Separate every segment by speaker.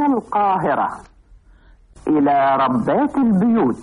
Speaker 1: القاهرة إلى ربات البيوت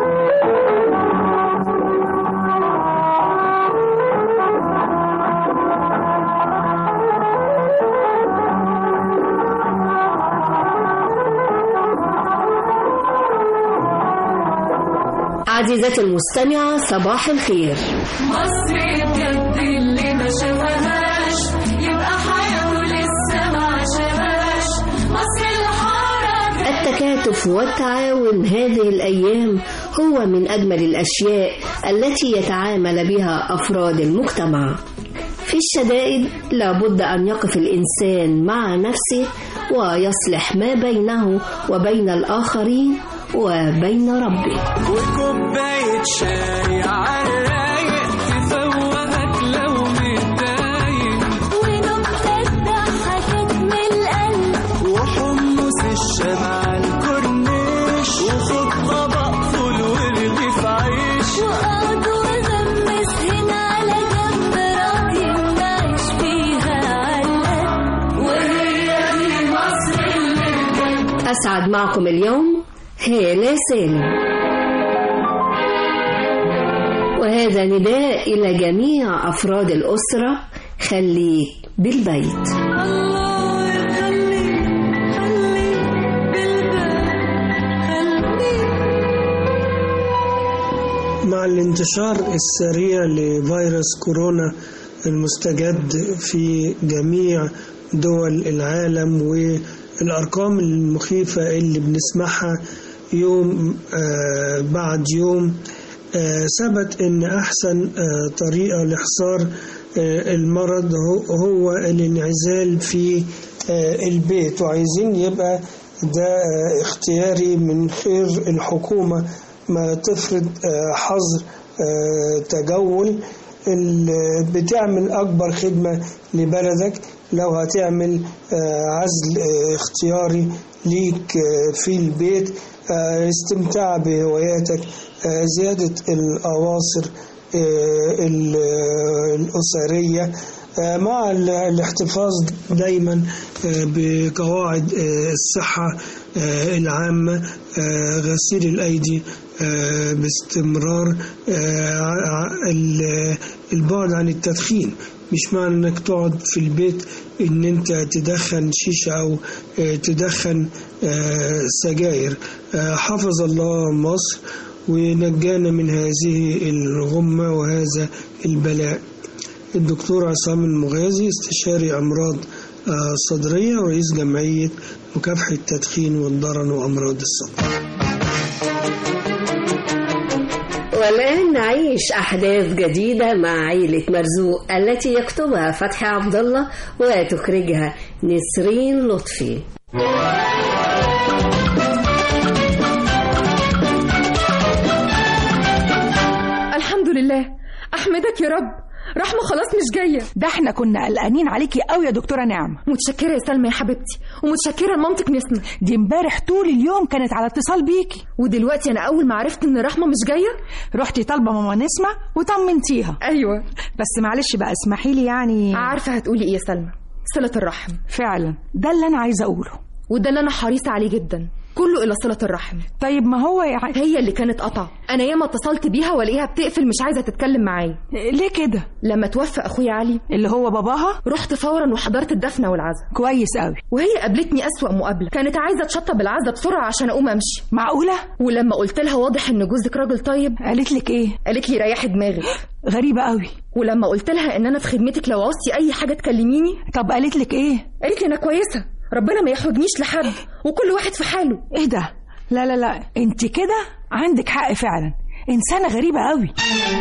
Speaker 2: عزيزتي المستمعة صباح الخير
Speaker 3: مصر بجد اللي ما شافهاش يبقى حياته لسه ما عاشهاش مصر الحارة
Speaker 2: التكاتف والتعاون هذه الأيام هو من أجمل الأشياء التي يتعامل بها أفراد المجتمع في الشدائد لابد أن يقف الإنسان مع نفسه ويصلح ما بينه وبين الآخرين وبين ربه
Speaker 4: وكوباية شاي عالرايق تفوقك لو متضايق
Speaker 3: ونكتة ضحكت من القلب
Speaker 4: وحمص الشمع الكورنيش وخد طبق فول ورغيف عيش
Speaker 3: وقعد وغمس هنا على جنب راضي نعيش فيها علقة وهي دي مصر اللي بجد
Speaker 2: أسعد معكم اليوم هالة سالم وهذا نداء إلى جميع أفراد الأسرة خليك بالبيت
Speaker 3: الله يخليك خليك بالبال خليك
Speaker 5: مع الانتشار السريع لفيروس كورونا المستجد في جميع دول العالم والأرقام المخيفة اللي بنسمعها يوم آه بعد يوم آه ثبت ان احسن آه طريقه لحصار آه المرض هو, هو الانعزال في آه البيت وعايزين يبقى ده آه اختياري من خير الحكومه ما تفرض آه حظر آه تجول ال- بتعمل اكبر خدمه لبلدك لو هتعمل آه عزل آه اختياري ليك آه في البيت آه استمتاع بهواياتك آه زيادة الأواصر آه ال- آه الأسرية آه مع ال- الاحتفاظ دايما آه بقواعد آه الصحة آه العامة آه غسيل الأيدي آه باستمرار آه ع- ال- البعد عن التدخين مش معنى انك تقعد في البيت ان انت تدخن شيشة او آه، تدخن آه، سجاير آه، حفظ الله مصر ونجانا من هذه الغمة وهذا البلاء الدكتور عصام المغازي استشاري أمراض آه، صدرية ورئيس جمعية مكافحة التدخين والضرن وأمراض الصدر
Speaker 2: والآن نعيش أحداث جديدة مع عيلة مرزوق التي يكتبها فتحي عبد الله وتخرجها نسرين لطفي
Speaker 6: الحمد لله احمدك يا رب رحمه خلاص مش جايه
Speaker 7: ده احنا كنا قلقانين عليكي قوي يا دكتوره نعمه
Speaker 6: متشكره يا سلمى يا حبيبتي ومتشكره لمامتك نسمه
Speaker 7: دي امبارح طول اليوم كانت على اتصال بيكي
Speaker 6: ودلوقتي انا اول ما عرفت ان رحمه مش جايه
Speaker 7: رحتي طالبه ماما نسمه وطمنتيها
Speaker 6: ايوه
Speaker 7: بس معلش بقى اسمحي لي يعني
Speaker 6: عارفه هتقولي ايه يا سلمى صله الرحم
Speaker 7: فعلا ده اللي انا عايزه اقوله
Speaker 6: وده اللي انا حريصه عليه جدا كله الى صله الرحم
Speaker 7: طيب ما هو يعني
Speaker 6: هي اللي كانت قطع انا ياما اتصلت بيها والاقيها بتقفل مش عايزه تتكلم معايا
Speaker 7: ليه كده
Speaker 6: لما توفى اخويا علي
Speaker 7: اللي هو باباها
Speaker 6: رحت فورا وحضرت الدفنه والعزاء
Speaker 7: كويس قوي
Speaker 6: وهي قابلتني أسوأ مقابلة كانت عايزة تشطب العزة بسرعة عشان أقوم أمشي
Speaker 7: معقوله
Speaker 6: ولما قلت لها واضح إن جوزك راجل طيب
Speaker 7: قالت لك ايه
Speaker 6: قالت لي ريحي دماغك
Speaker 7: غريبه قوي
Speaker 6: ولما قلت لها إن أنا في خدمتك لو عوزتي أي حاجة تكلميني
Speaker 7: طب قالت لك ايه
Speaker 6: قالت لي أنا كويسة ربنا ما يحرجنيش لحد وكل واحد في حاله
Speaker 7: ايه ده لا لا لا انت كده عندك حق فعلا انسانه غريبه قوي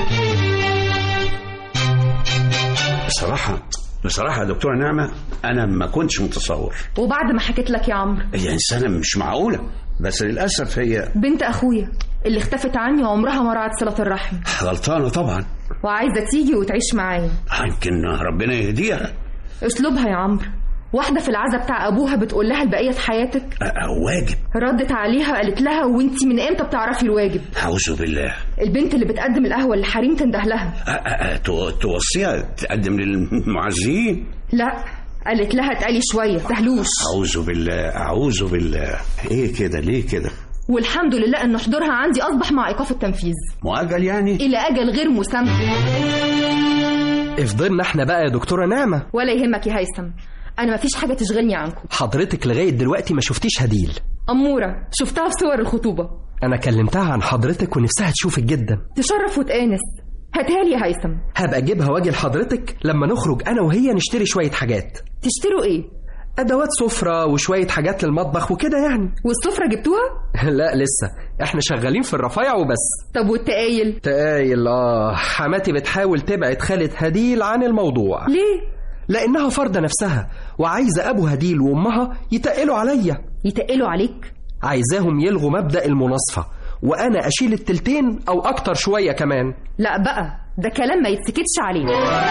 Speaker 8: بصراحة بصراحة يا دكتورة نعمة أنا ما كنتش متصور
Speaker 6: وبعد ما حكيت لك يا عمرو
Speaker 8: هي إنسانة مش معقولة بس للأسف هي
Speaker 6: بنت أخويا اللي اختفت عني وعمرها ما رعت صلة الرحم
Speaker 8: غلطانة طبعا
Speaker 6: وعايزة تيجي وتعيش معايا
Speaker 8: يمكن ربنا يهديها
Speaker 6: أسلوبها يا عمرو واحدة في العزة بتاع أبوها بتقول لها البقية حياتك
Speaker 8: أ- أ- واجب
Speaker 6: ردت عليها قالت لها وانتي من امتى بتعرفي الواجب
Speaker 8: أعوذ بالله
Speaker 6: البنت اللي بتقدم القهوة للحريم تنده لها
Speaker 8: أ- أ- أ- تو- توصيها تقدم للمعزيين
Speaker 6: لا قالت لها اتقلي شويه تهلوش
Speaker 8: اعوذ بالله اعوذ بالله ايه كده ليه كده
Speaker 6: والحمد لله ان حضورها عندي اصبح مع ايقاف التنفيذ
Speaker 8: مؤجل يعني
Speaker 6: الى اجل غير مسمى
Speaker 9: افضلنا احنا بقى يا دكتورة نعمة
Speaker 6: ولا يهمك يا هيثم انا مفيش حاجه تشغلني عنكم
Speaker 9: حضرتك لغاية دلوقتي ما شفتيش هديل
Speaker 6: اموره شفتها في صور الخطوبه
Speaker 9: انا كلمتها عن حضرتك ونفسها تشوفك جدا
Speaker 6: تشرف وتآنس هاتها لي يا هيثم
Speaker 9: هبقى اجيبها واجي لحضرتك لما نخرج انا وهي نشتري شوية حاجات
Speaker 6: تشتروا ايه
Speaker 9: ادوات سفرة وشوية حاجات للمطبخ وكده يعني
Speaker 6: والسفره جبتوها
Speaker 9: لا لسه احنا شغالين في الرفايع وبس
Speaker 6: طب والتقايل
Speaker 9: تقايل اه حماتي بتحاول تبعد خالة هديل عن الموضوع
Speaker 6: ليه
Speaker 9: لانها فارضة نفسها وعايزة ابو هديل وامها يتقلوا عليا
Speaker 6: يتقلوا عليك
Speaker 9: عايزاهم يلغوا مبدأ المناصفة وانا اشيل التلتين او اكتر شوية كمان
Speaker 6: لا بقى ده كلام ما يتسكتش عليه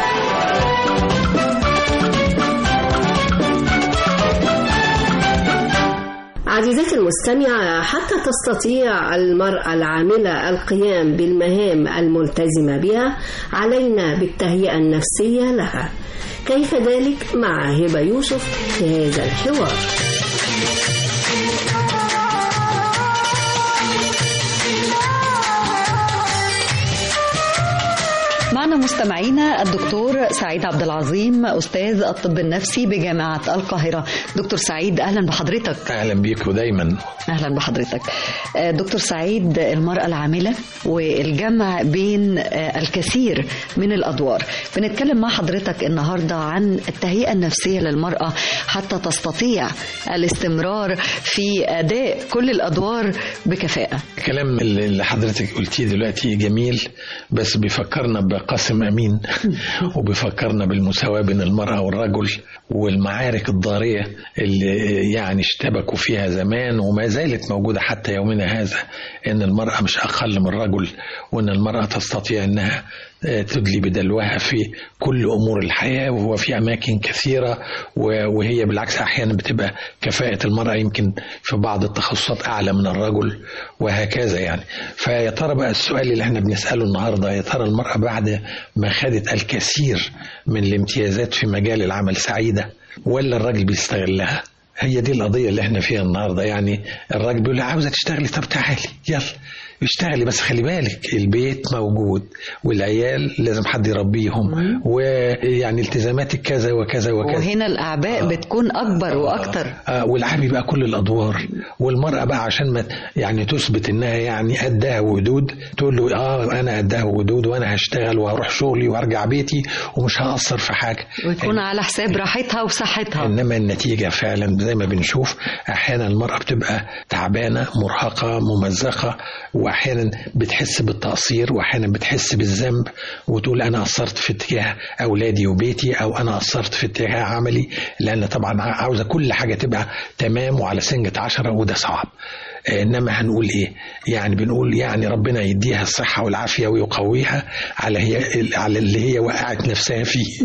Speaker 2: عزيزتي المستمعة حتى تستطيع المرأة العاملة القيام بالمهام الملتزمة بها علينا بالتهيئة النفسية لها كيف ذلك مع هبة يوسف في هذا الحوار
Speaker 10: معنا مستمعينا الدكتور سعيد عبد العظيم استاذ الطب النفسي بجامعه القاهره دكتور سعيد اهلا بحضرتك
Speaker 11: اهلا بيكم دايما
Speaker 10: اهلا بحضرتك آه، دكتور سعيد المراه العامله والجمع بين آه، الكثير من الادوار بنتكلم مع حضرتك النهارده عن التهيئه النفسيه للمراه حتى تستطيع الاستمرار في اداء كل الادوار بكفاءه
Speaker 11: الكلام اللي حضرتك قلتيه دلوقتي جميل بس بيفكرنا بقاسم امين وبيفكرنا بالمساواه بين المراه والرجل والمعارك الضاريه اللي يعني اشتبكوا فيها زمان وما زالت موجوده حتى يومنا هذا ان المراه مش اقل من الرجل وان المراه تستطيع انها تدلي بدلوها في كل امور الحياه وهو في اماكن كثيره و- وهي بالعكس احيانا بتبقى كفاءه المراه يمكن في بعض التخصصات اعلى من الرجل وهكذا يعني فيا ترى بقى السؤال اللي احنا بنساله النهارده يا ترى المراه بعد ما خدت الكثير من الامتيازات في مجال العمل سعيده ولا الراجل بيستغلها؟ هي دي القضية اللي احنا فيها النهاردة يعني الراجل بيقول لها عاوزة تشتغلي طب تعالي يلا اشتغلي بس خلي بالك البيت موجود والعيال لازم حد يربيهم ويعني التزاماتك كذا وكذا وكذا
Speaker 10: وهنا الاعباء بتكون اكبر واكتر
Speaker 11: آه والعبي بقى كل الادوار والمراه بقى عشان ما يعني تثبت انها يعني قدها وجدود تقول له اه انا قدها وجدود وانا هشتغل وهروح شغلي وارجع بيتي ومش هاثر في حاجه
Speaker 10: ويكون على حساب راحتها وصحتها
Speaker 11: انما النتيجه فعلا زي ما بنشوف احيانا المراه بتبقى تعبانه مرهقه ممزقه واحيانا بتحس بالتقصير واحيانا بتحس بالذنب وتقول انا قصرت في اتجاه اولادي وبيتي او انا قصرت في اتجاه عملي لان طبعا عاوزه كل حاجه تبقى تمام وعلى سنجة عشرة وده صعب انما هنقول ايه يعني بنقول يعني ربنا يديها الصحه والعافيه ويقويها على هي على اللي هي وقعت نفسها فيه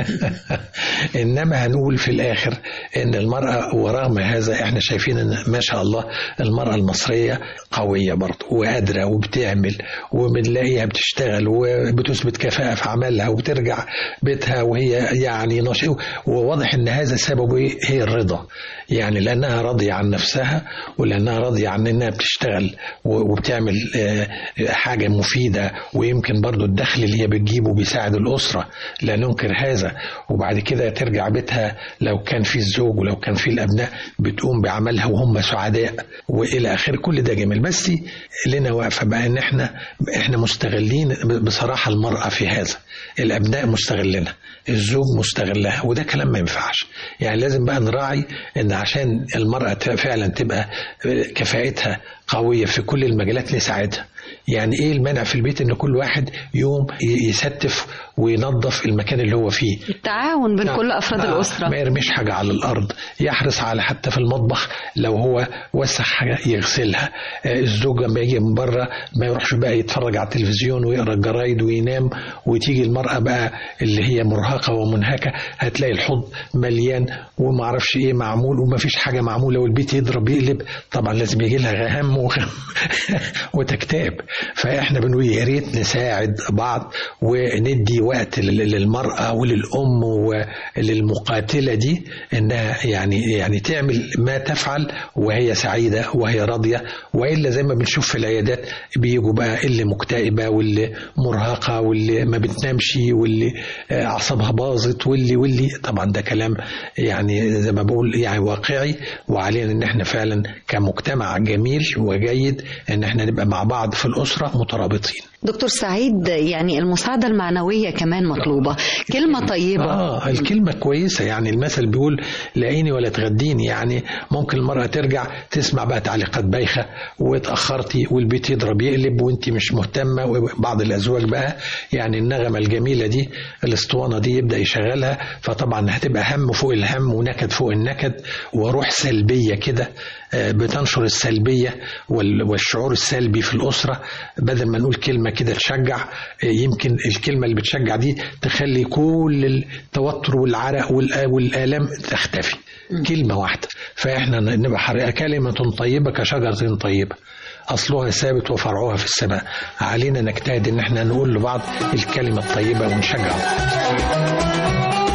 Speaker 11: انما هنقول في الاخر ان المراه ورغم هذا احنا شايفين ان ما شاء الله المراه المصريه قويه برضه وقادره وبتعمل وبنلاقيها بتشتغل وبتثبت كفاءه في عملها وبترجع بيتها وهي يعني نشيطه وواضح ان هذا سببه ايه هي الرضا يعني لانها راضيه عن نفسها ولانها راضيه عن انها بتشتغل وبتعمل حاجه مفيده ويمكن برضو الدخل اللي هي بتجيبه بيساعد الاسره لا ننكر هذا وبعد كده ترجع بيتها لو كان في الزوج ولو كان في الابناء بتقوم بعملها وهم سعداء والى اخره كل ده جميل بس لنا واقفه بقى ان احنا احنا مستغلين بصراحه المراه في هذا الابناء مستغلينها الزوج مستغلها وده كلام ما ينفعش يعني لازم بقى نراعي ان عشان المراه فعلا تبقى كفاءتها قويه في كل المجالات نساعدها يعني ايه المانع في البيت ان كل واحد يوم يستف وينظف المكان اللي هو فيه
Speaker 10: التعاون بين كل افراد
Speaker 11: آه
Speaker 10: الاسره
Speaker 11: ما يرميش حاجه على الارض يحرص على حتى في المطبخ لو هو وسخ حاجه يغسلها آه الزوج لما يجي من بره ما يروحش بقى يتفرج على التلفزيون ويقرا الجرايد وينام وتيجي المراه بقى اللي هي مرهقه ومنهكه هتلاقي الحوض مليان وما اعرفش ايه معمول وما فيش حاجه معموله والبيت يضرب يقلب طبعا لازم يجي لها غهم وغم وتكتئب فاحنا بنقول يا ريت نساعد بعض وندي وقت لل- للمرأة وللأم وللمقاتلة دي إنها يعني يعني تعمل ما تفعل وهي سعيدة وهي راضية وإلا زي ما بنشوف في العيادات بيجوا بقى اللي مكتئبة واللي مرهقة واللي ما بتنامش واللي آه، أعصابها باظت واللي واللي طبعا ده كلام يعني زي ما بقول يعني واقعي وعلينا إن إحنا فعلا كمجتمع جميل وجيد إن إحنا نبقى مع بعض في الأسرة مترابطين
Speaker 10: دكتور سعيد يعني المساعدة المعنوية كمان مطلوبة كلمة طيبة
Speaker 11: اه الكلمة كويسة يعني المثل بيقول لاقيني ولا تغديني يعني ممكن المرأة ترجع تسمع بقى تعليقات بايخة واتأخرتي والبيت يضرب يقلب وانت مش مهتمة وبعض الأزواج بقى يعني النغمة الجميلة دي الاسطوانة دي يبدأ يشغلها فطبعا هتبقى هم فوق الهم ونكد فوق النكد وروح سلبية كده آه، بتنشر السلبية وال- والشعور السلبي في الأسرة بدل ما نقول كلمة كده تشجع آه، يمكن الكلمة اللي بتشجع دي تخلي كل التوتر والعرق والآ- والآلام تختفي كلمة واحدة فإحنا نبقى حريقة كلمة طيبة كشجرة طيبة أصلها ثابت وفرعها في السماء علينا نجتهد إن احنا نقول لبعض الكلمة الطيبة ونشجع بعض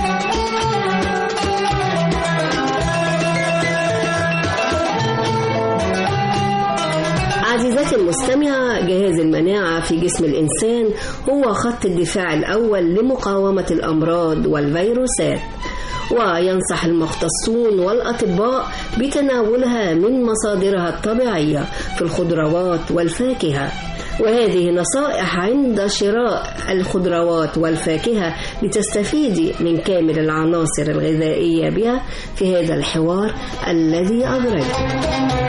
Speaker 2: عزيزتي المستمعة جهاز المناعة في جسم الإنسان هو خط الدفاع الأول لمقاومة الأمراض والفيروسات وينصح المختصون والأطباء بتناولها من مصادرها الطبيعية في الخضروات والفاكهة وهذه نصائح عند شراء الخضروات والفاكهة لتستفيدي من كامل العناصر الغذائية بها في هذا الحوار الذي أدرجه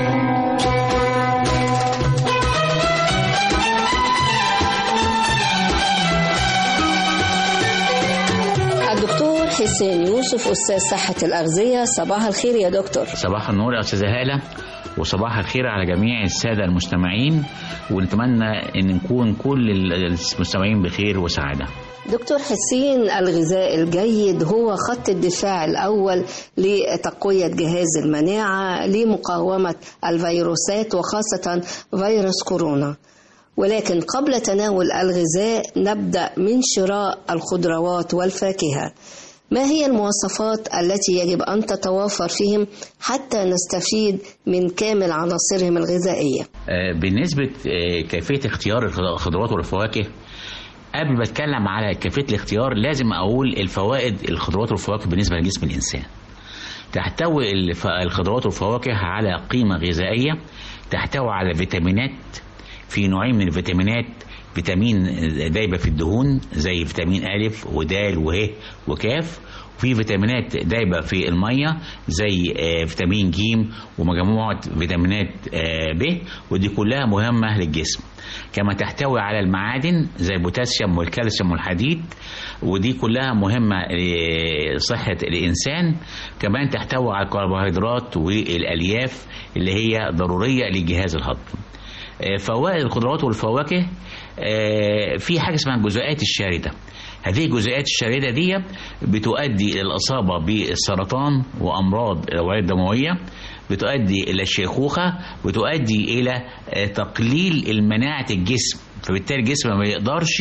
Speaker 2: الدكتور حسين يوسف أستاذ صحة الأغذية صباح الخير يا دكتور
Speaker 12: صباح النور يا استاذه هاله وصباح الخير على جميع الساده المستمعين ونتمنى ان نكون كل المستمعين بخير وسعاده
Speaker 2: دكتور حسين الغذاء الجيد هو خط الدفاع الأول لتقوية جهاز المناعة لمقاومة الفيروسات وخاصة فيروس كورونا ولكن قبل تناول الغذاء نبدأ من شراء الخضروات والفاكهة ما هي المواصفات التي يجب أن تتوافر فيهم حتى نستفيد من كامل عناصرهم الغذائية
Speaker 12: آه، بالنسبه آه، كيفيه اختيار الخضروات والفواكه قبل ما اتكلم على كيفيه الاختيار لازم اقول الفوائد الخضروات والفواكه بالنسبه لجسم الانسان تحتوي الف- الخضروات والفواكه على قيمه غذائيه تحتوي على فيتامينات في نوعين من الفيتامينات فيتامين دايبه في الدهون زي فيتامين أ ودال وه وكاف وفي فيتامينات دايبه في الميه زي آه، فيتامين ج ومجموعه فيتامينات آه، ب ودي كلها مهمه للجسم كما تحتوي على المعادن زي البوتاسيوم والكالسيوم والحديد ودي كلها مهمة لصحة الإنسان كمان تحتوي على الكربوهيدرات والألياف اللي هي ضرورية للجهاز الهضمي آه، فوائد الخضروات والفواكه آه، في حاجة اسمها الجزيئات الشاردة هذه الجزيئات الشاردة دي بتؤدي إلى الإصابة بالسرطان وأمراض الأوعية الدموية بتؤدي إلى الشيخوخة بتؤدي إلى آه، تقليل المناعة الجسم فبالتالي الجسم ما بيقدرش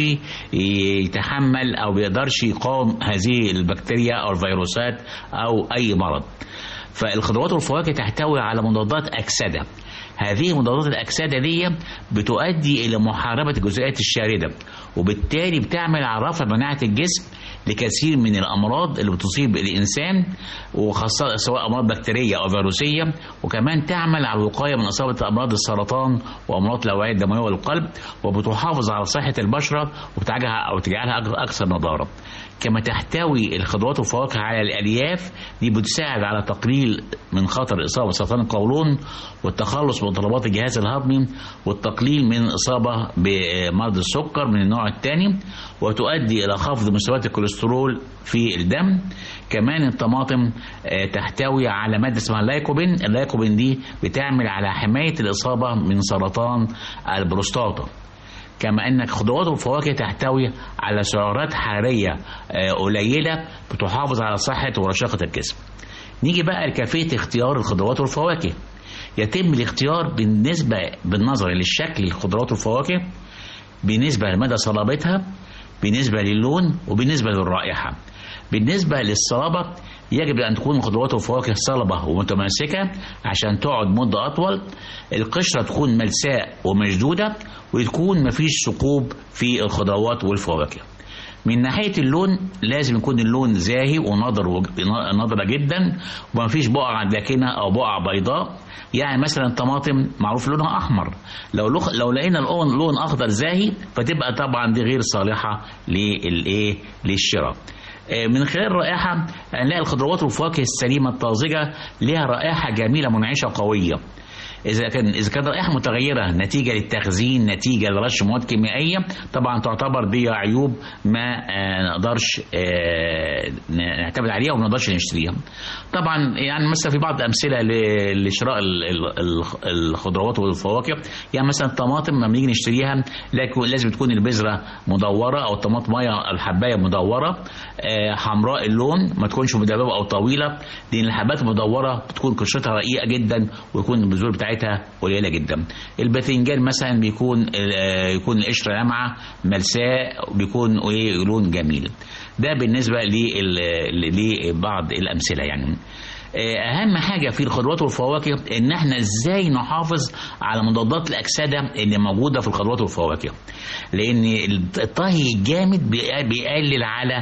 Speaker 12: يتحمل أو بيقدرش يقاوم هذه البكتيريا أو الفيروسات أو أي مرض فالخضروات والفواكه تحتوي على مضادات أكسدة هذه مضادات الأكسدة دي بتؤدي إلى محاربة الجزيئات الشاردة وبالتالي بتعمل على رفع مناعة الجسم لكثير من الأمراض اللي بتصيب الإنسان وخاصة سواء أمراض بكتيرية أو فيروسية وكمان تعمل على الوقاية من إصابة أمراض السرطان وأمراض الأوعية الدموية والقلب وبتحافظ على صحة البشرة وبتجعلها أو تجعلها أك- أكثر نضارة كما تحتوي الخضروات والفواكه على الألياف دي بتساعد على تقليل من خطر الإصابة بسرطان القولون والتخلص من اضطرابات الجهاز الهضمي والتقليل من الإصابة بمرض السكر من النوع الثاني وتؤدي إلى خفض مستويات الكوليسترول في الدم كمان الطماطم آه، تحتوي على مادة اسمها اللايكوبين اللايكوبين دي بتعمل على حماية الإصابة من سرطان البروستاتا كما أن الخضروات والفواكه تحتوي على سعرات حرارية آه، قليلة بتحافظ على صحة ورشاقة الجسم نيجي بقى لكيفية اختيار الخضروات والفواكه يتم الاختيار بالنسبة بالنظر للشكل الخضروات والفواكه بالنسبة لمدى صلابتها بالنسبة للون وبالنسبة للرائحة بالنسبة للصلابة يجب أن تكون الخضروات والفواكه صلبة ومتماسكة عشان تقعد مدة أطول القشرة تكون ملساء ومشدودة وتكون مفيش ثقوب في الخضروات والفواكه من ناحية اللون لازم يكون اللون زاهي ونضر وج- نضرة جدا ومفيش بقع داكنة أو بقع بيضاء يعني مثلا الطماطم معروف لونها أحمر لو لخ... لو لقينا اللون لون أخضر زاهي فتبقى طبعا دي غير صالحة للإيه للشراء آه، من خلال الرائحة هنلاقي الخضروات والفواكه السليمة الطازجة لها رائحة جميلة منعشة وقوية إذا كان إذا كانت رائحة متغيرة نتيجة للتخزين نتيجة لرش مواد كيميائية طبعا تعتبر دي عيوب ما آه، نقدرش آه، نعتمد عليها وما نقدرش نشتريها. طبعا يعني مثلا في بعض الأمثلة ل- لشراء ال- ال- ال- الخضروات والفواكه يعني مثلا الطماطم لما نيجي نشتريها لكن لازم تكون البذرة مدورة أو الطماطمية الحباية مدورة آه، حمراء اللون ما تكونش مدببة أو طويلة لأن الحبات المدورة بتكون قشرتها رقيقة جدا ويكون البذور بتاعتها قليلة جدا الباذنجان مثلا بيكون آه، يكون القشرة لامعة ملساء بيكون إيه لون جميل ده بالنسبة لل- لبعض الأمثلة يعني آه، اهم حاجه في الخضروات والفواكه ان احنا ازاي نحافظ على مضادات الاكسده اللي موجوده في الخضروات والفواكه لان الطهي الجامد بي- بيقلل على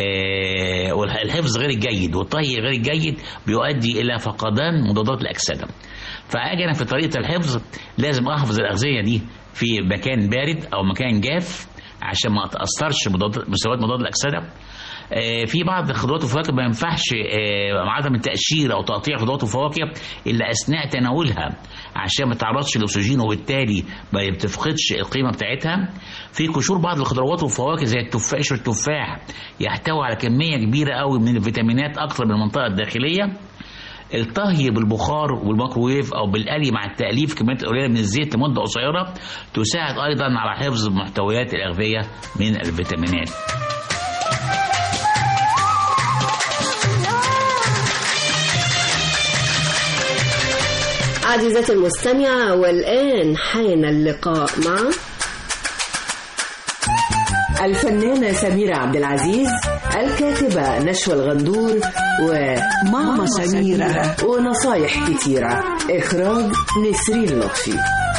Speaker 12: آه، والحفظ غير الجيد والطهي غير الجيد بيؤدي الى فقدان مضادات الاكسده فاجي انا في طريقه الحفظ لازم احفظ الاغذيه دي في مكان بارد او مكان جاف عشان ما تاثرش مضادات مستويات مضاد الاكسده آه، في بعض الخضروات والفواكه ما ينفعش آه، مع عدم التقشير او تقطيع خضروات وفواكه الا اثناء تناولها عشان ما تعرضش للاكسجين وبالتالي ما بتفقدش القيمه بتاعتها في قشور بعض الخضروات والفواكه زي التفاح قشر التفاح يحتوي على كميه كبيره قوي من الفيتامينات اكثر من المنطقه الداخليه الطهي بالبخار والميكروويف او بالقلي مع التأليف كميات قليله من الزيت لمده قصيره تساعد ايضا على حفظ محتويات الاغذيه من الفيتامينات
Speaker 2: عزيزتي المستمعة والآن حان اللقاء مع
Speaker 13: الفنانة سميرة عبد العزيز الكاتبة نشوى الغندور وماما سميرة ونصايح كتيرة إخراج نسرين لطفي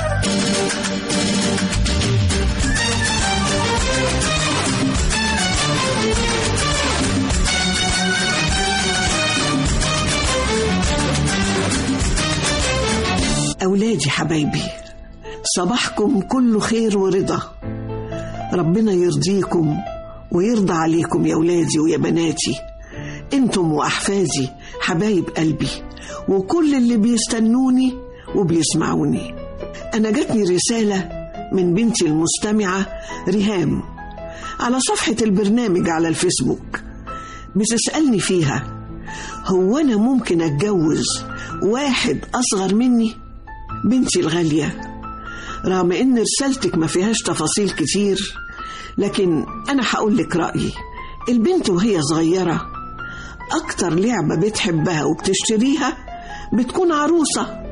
Speaker 14: أولادي حبايبي صباحكم كله خير ورضا ربنا يرضيكم ويرضى عليكم يا ولادي ويا بناتي انتم وأحفادي حبايب قلبي وكل اللي بيستنوني وبيسمعوني أنا جاتني رسالة من بنتي المستمعة ريهام على صفحة البرنامج على الفيسبوك بتسألني فيها هو أنا ممكن أتجوز واحد أصغر مني؟ بنتي الغالية رغم إن رسالتك ما فيهاش تفاصيل كتير لكن أنا هقول لك رأيي البنت وهي صغيرة أكتر لعبة بتحبها وبتشتريها بتكون عروسة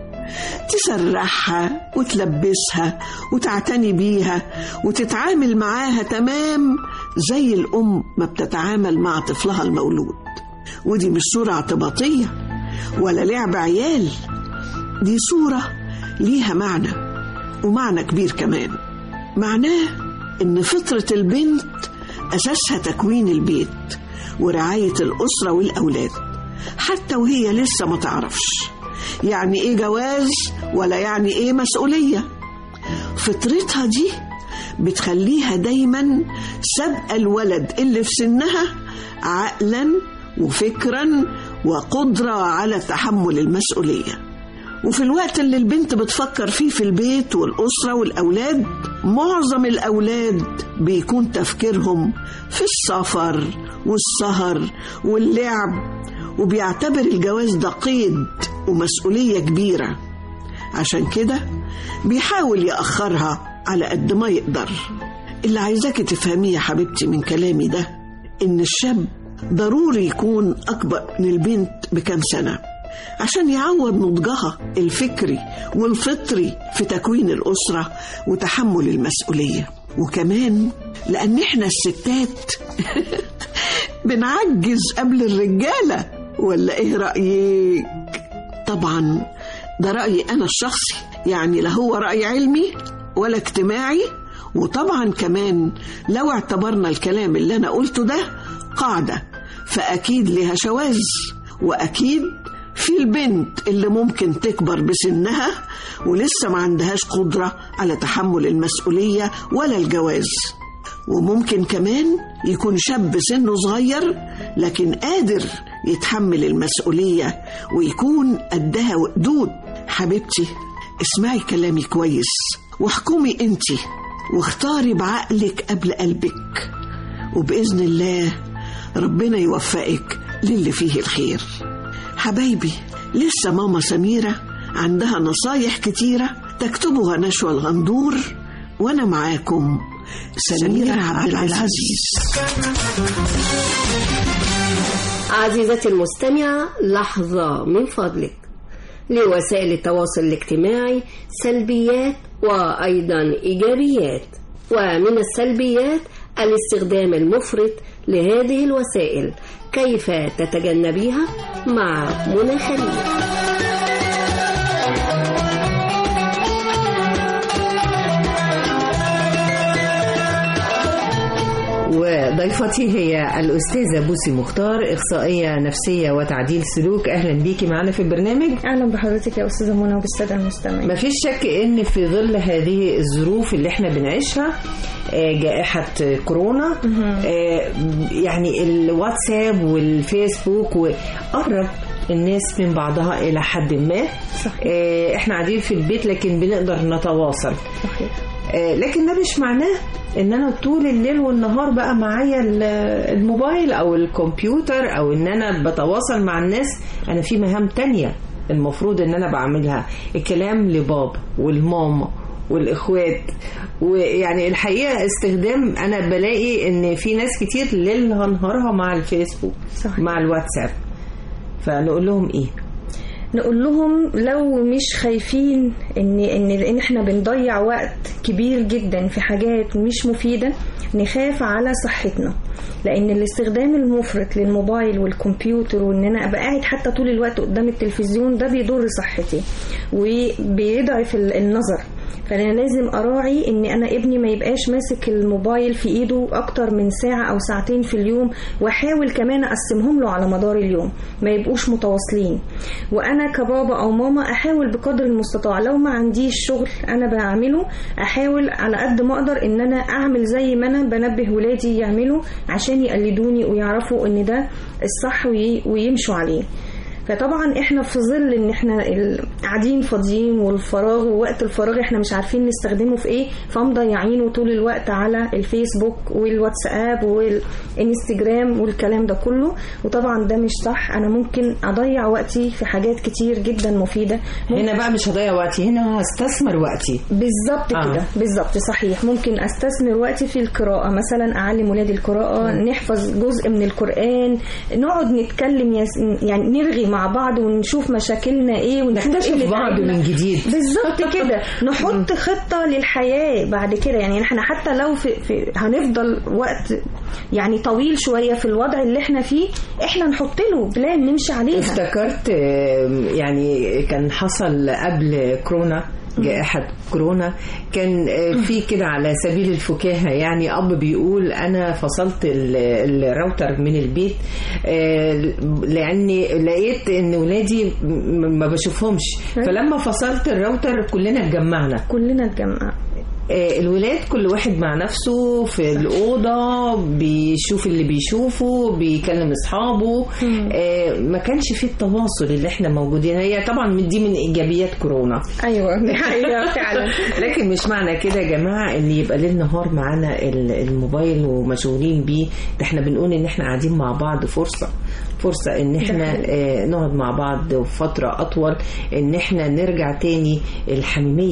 Speaker 14: تسرحها وتلبسها وتعتني بيها وتتعامل معاها تمام زي الأم ما بتتعامل مع طفلها المولود ودي مش صورة اعتباطية ولا لعب عيال دي صورة ليها معنى ومعنى كبير كمان معناه إن فطرة البنت أساسها تكوين البيت ورعاية الأسرة والأولاد حتى وهي لسه ما تعرفش يعني إيه جواز ولا يعني إيه مسؤولية فطرتها دي بتخليها دايما سابقة الولد اللي في سنها عقلا وفكرا وقدرة على تحمل المسؤولية وفي الوقت اللي البنت بتفكر فيه في البيت والأسرة والأولاد معظم الأولاد بيكون تفكيرهم في السفر والسهر واللعب وبيعتبر الجواز ده قيد ومسؤولية كبيرة عشان كده بيحاول يأخرها على قد ما يقدر اللي عايزاكي تفهميه يا حبيبتي من كلامي ده إن الشاب ضروري يكون أكبر من البنت بكام سنة عشان يعوض نضجها الفكري والفطري في تكوين الأسرة وتحمل المسؤولية وكمان لأن إحنا الستات بنعجز قبل الرجالة ولا إيه رأيك؟ طبعا ده رأيي أنا الشخصي يعني لا هو رأي علمي ولا اجتماعي وطبعا كمان لو اعتبرنا الكلام اللي أنا قلته ده قاعدة فأكيد لها شواذ وأكيد في البنت اللي ممكن تكبر بسنها ولسه ما عندهاش قدرة على تحمل المسؤولية ولا الجواز وممكن كمان يكون شاب سنه صغير لكن قادر يتحمل المسؤولية ويكون قدها وقدود حبيبتي اسمعي كلامي كويس واحكمي انتي واختاري بعقلك قبل قلبك وبإذن الله ربنا يوفقك للي فيه الخير حبايبي لسه ماما سميرة عندها نصايح كتيرة تكتبها نشوى الغندور وأنا معاكم سميرة عبد العزيز
Speaker 2: عزيزتي المستمعة لحظة من فضلك لوسائل التواصل الاجتماعي سلبيات وأيضا إيجابيات ومن السلبيات الاستخدام المفرط لهذه الوسائل كيف تتجنبيها مع منى خليل
Speaker 13: وضيفتي هي الأستاذة بوسي مختار إخصائية نفسية وتعديل سلوك أهلا بيكي معنا في البرنامج
Speaker 15: اهلا بحضرتك يا استاذه منى وبالساده المستمعين
Speaker 13: ما فيش شك ان في ظل هذه الظروف اللي احنا بنعيشها آه، جائحة كورونا آه، يعني الواتساب والفيسبوك وقرب الناس من بعضها إلى حد ما آه، احنا قاعدين في البيت لكن بنقدر نتواصل
Speaker 15: صحيح
Speaker 13: آه، لكن ده مش معناه ان انا طول الليل والنهار بقى معايا ال- الموبايل او الكمبيوتر او ان انا بتواصل مع الناس انا في مهام تانية المفروض ان انا بعملها الكلام لبابا والماما والاخوات ويعني الحقيقه استخدام انا بلاقي ان في ناس كتير ليلها نهارها مع الفيسبوك
Speaker 15: صحيح.
Speaker 13: مع الواتساب فنقول لهم ايه
Speaker 15: نقول لهم لو مش خايفين ان ان ان احنا بنضيع وقت كبير جدا في حاجات مش مفيده نخاف على صحتنا لان الاستخدام المفرط للموبايل والكمبيوتر وان انا ابقى قاعد حتى طول الوقت قدام التلفزيون ده بيضر صحتي وبيضعف ال- النظر فانا لازم اراعي ان انا ابني ما يبقاش ماسك الموبايل في ايده اكتر من ساعه او ساعتين في اليوم واحاول كمان اقسمهم له على مدار اليوم ما يبقوش متواصلين وانا كبابا او ماما احاول بقدر المستطاع لو ما عنديش شغل انا بعمله احاول على قد ما اقدر ان انا اعمل زي ما انا بنبه ولادي يعملوا عشان يقلدوني ويعرفوا ان ده الصح وي- ويمشوا عليه فطبعا احنا في ظل ان احنا ال- قاعدين فاضيين والفراغ ووقت الفراغ احنا مش عارفين نستخدمه في ايه فمضيعينه طول الوقت على الفيسبوك والواتساب والانستجرام والكلام ده كله وطبعا ده مش صح انا ممكن اضيع وقتي في حاجات كتير جدا مفيده
Speaker 13: هنا بقى مش هضيع وقتي هنا هستثمر وقتي
Speaker 15: بالظبط
Speaker 13: آه.
Speaker 15: كده بالظبط صحيح ممكن استثمر وقتي في القراءة مثلا أعلم ولادي القراءة
Speaker 13: مم.
Speaker 15: نحفظ جزء من القرآن نقعد نتكلم يس- يعني نرغي مع بعض ونشوف مشاكلنا ايه ونشوف
Speaker 13: نكتشف
Speaker 15: إيه اللي
Speaker 13: بعض
Speaker 15: تعبنا.
Speaker 13: من جديد.
Speaker 15: بالظبط كده نحط خطة للحياة بعد كده يعني احنا حتى لو في, في هنفضل وقت يعني طويل شوية في الوضع اللي احنا فيه احنا نحط له بلان نمشي عليها
Speaker 13: افتكرت آم، يعني كان حصل قبل كورونا جائحة كورونا كان آه، في كده على سبيل الفكاهة يعني أب بيقول أنا فصلت ال- الراوتر من البيت آه، لأني لقيت إن ولادي م- ما بشوفهمش فلما فصلت الراوتر كلنا اتجمعنا
Speaker 15: كلنا اتجمعنا
Speaker 13: آه، الولاد كل واحد مع نفسه في الأوضة بيشوف اللي بيشوفه بيكلم أصحابه آه، ما كانش فيه التواصل اللي احنا موجودين هي طبعا دي من إيجابيات كورونا
Speaker 15: أيوة دي حقيقة فعلا
Speaker 13: لكن مش معنى كده يا جماعة ان يبقى ليل نهار معانا ال- الموبايل ومشغولين بيه ده احنا بنقول ان احنا قاعدين مع بعض فرصة فرصة ان احنا آه، نقعد مع بعض فترة اطول ان احنا نرجع تاني الحميمية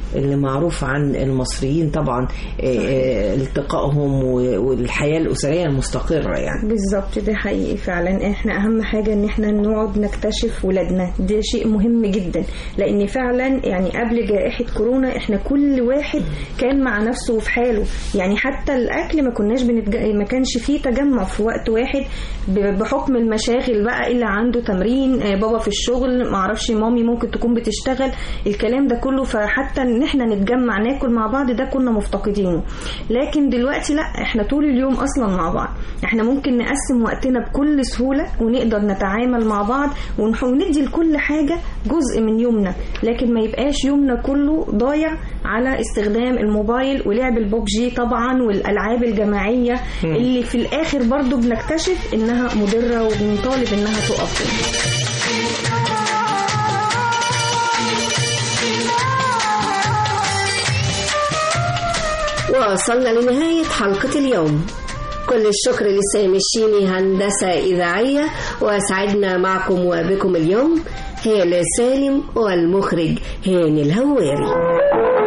Speaker 13: اللي معروف عن المصريين طبعا آه، آه، التقائهم و- والحياه الاسريه المستقره يعني
Speaker 15: بالظبط ده حقيقي فعلا احنا اهم حاجه ان احنا نقعد نكتشف ولادنا ده شيء مهم جدا لان فعلا يعني قبل جائحه كورونا احنا كل واحد كان مع نفسه في حاله يعني حتى الاكل ما كناش بنتج... ما كانش فيه تجمع في وقت واحد ب- بحكم المشاغل بقى اللي عنده تمرين آه، بابا في الشغل ما اعرفش مامي ممكن تكون بتشتغل الكلام ده كله فحتى ان احنا نتجمع ناكل مع بعض ده كنا مفتقدينه لكن دلوقتي لا احنا طول اليوم اصلا مع بعض احنا ممكن نقسم وقتنا بكل سهولة ونقدر نتعامل مع بعض ونح- وندي لكل حاجة جزء من يومنا لكن ما يبقاش يومنا كله ضايع على استخدام الموبايل ولعب البوبجي طبعا والالعاب الجماعية
Speaker 13: مم.
Speaker 15: اللي في الاخر برضو بنكتشف انها مضرة وبنطالب انها تقف
Speaker 2: وصلنا لنهاية حلقة اليوم كل الشكر لسامي الشيني هندسة إذاعية وأسعدنا معكم وبكم اليوم هالة سالم والمخرج هاني الهواري